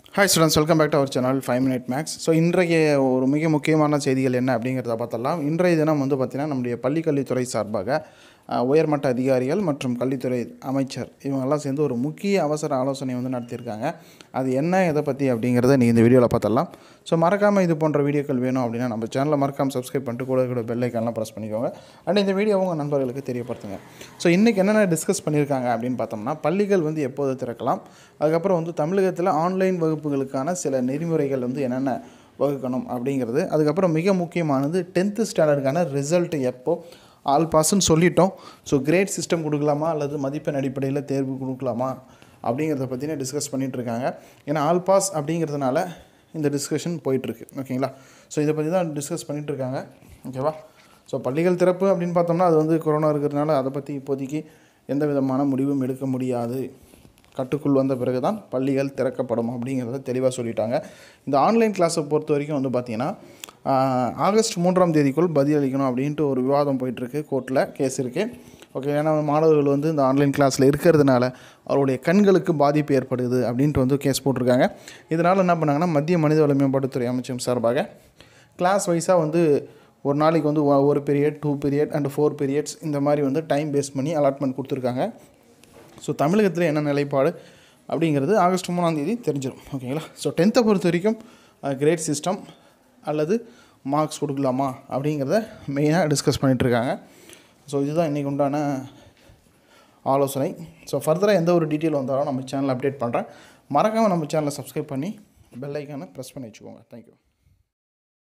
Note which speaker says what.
Speaker 1: hi students welcome back to our channel five minute maths so இன்றைய ஒரு மிக முக்கியமான செய்திகள் என்ன அப்படிங்கிறத பார்த்தலாம் இன்றைய தினம் வந்து பார்த்திங்கன்னா நம்முடைய பள்ளி கல்வித்துறை சார்பாக அஹ், உயர்மட்ட அதிகாரிகள் மற்றும் கல்வித்துறை அமைச்சர் இவங்கெல்லாம் சேர்ந்து ஒரு முக்கிய அவசர ஆலோசனை வந்து நடத்தியிருக்காங்க அது என்ன எதை பற்றி அப்படிங்கிறத நீங்கள் இந்த வீடியோவில் பார்த்தலாம் ஸோ மறக்காமல் இது போன்ற வீடியோக்கள் வேணும் அப்படின்னா நம்ம சேனலை மறக்காமல் சப்ஸ்கிரைப் பண்ணிட்டு கூட கூட பெல் ஐக்கான்லாம் ப்ரெஸ் பண்ணிக்கோங்க அண்ட் இந்த வீடியோ உங்கள் நண்பர்களுக்கு தெரியப்படுத்துங்க ஸோ இன்றைக்கி என்னென்ன டிஸ்கஸ் பண்ணியிருக்காங்க அப்படின்னு பார்த்தோம்னா பள்ளிகள் வந்து எப்போது திறக்கலாம் அதுக்கப்புறம் வந்து தமிழகத்தில் ஆன்லைன் வகுப்புகளுக்கான சில நெறிமுறைகள் வந்து என்னென்ன வகுக்கணும் அப்படிங்கிறது அதுக்கப்புறம் மிக முக்கியமானது டென்த்து ஸ்டாண்டர்டுக்கான ரிசல்ட் எப்போ ஆல் பாஸ்ன்னு சொல்லிட்டோம் ஸோ கிரேட் சிஸ்டம் கொடுக்கலாமா அல்லது மதிப்பெண் அடிப்படையில் தேர்வு கொடுக்கலாமா அப்படிங்கிறத பற்றின டிஸ்கஸ் பண்ணிகிட்டு இருக்காங்க ஏன்னா ஆல் பாஸ் அப்படிங்கிறதுனால இந்த டிஸ்கஷன் போயிட்டுருக்கு ஓகேங்களா ஸோ இதை பற்றி தான் டிஸ்கஸ் பண்ணிகிட்டு இருக்காங்க ஓகேவா ஸோ பள்ளிகள் திறப்பு அப்படின்னு பார்த்தோம்னா அது வந்து கொரோனா இருக்கிறதுனால அதை பற்றி இப்போதைக்கு எந்த விதமான முடிவும் எடுக்க முடியாது கட்டுக்குள் வந்த பிறகு தான் பள்ளிகள் திறக்கப்படும் அப்படிங்கிறத தெளிவாக சொல்லிட்டாங்க இந்த ஆன்லைன் கிளாஸை பொறுத்த வரைக்கும் வந்து பார்த்திங்கன்னா ஆஹ், ஆகஸ்ட் மூன்றாம் தேதிக்குள் பதிலளிக்கணும் அப்படின்ட்டு ஒரு விவாதம் போயிட்டுருக்கு கோர்ட்டில் கேஸ் இருக்குது ஓகே ஏன்னா மாணவர்கள் வந்து இந்த ஆன்லைன் கிளாஸில் இருக்கிறதுனால அவருடைய கண்களுக்கு பாதிப்பு ஏற்படுது அப்படின்ட்டு வந்து கேஸ் போட்டிருக்காங்க இதனால் என்ன பண்ணாங்கன்னா மத்திய மனிதவள மேம்பாட்டுத்துறை அமைச்சகம் சார்பாக கிளாஸ் வைஸாக வந்து ஒரு நாளைக்கு வந்து ஒ- ஒரு period two period and four periods இந்த மாதிரி வந்து டைம் பேஸ் பண்ணி அலாட்மெண்ட் கொடுத்துருக்காங்க ஸோ தமிழகத்தில் என்ன நிலைப்பாடு அப்படிங்கிறது ஆகஸ்ட் மூணாம் தேதி தெரிஞ்சிடும் ஓகேங்களா ஸோ டென்த்தை பொறுத்த வரைக்கும் கிரேட் சிஸ்டம் அல்லது மார்க்ஸ் கொடுக்கலாமா அப்படிங்கிறத மெயினாக டிஸ்கஸ் பண்ணிகிட்ருக்காங்க ஸோ இதுதான் இன்றைக்கி உண்டான ஆலோசனை ஸோ ஃபர்தராக எந்த ஒரு டீட்டெயில் வந்தாலும் நம்ம சேனல் அப்டேட் பண்ணுறேன் மறக்காமல் நம்ம சேனலை சப்ஸ்கிரைப் பண்ணி பெல் ஐக்கானை ப்ரெஸ் பண்ணி வச்சுக்கோங்க தேங்க்யூ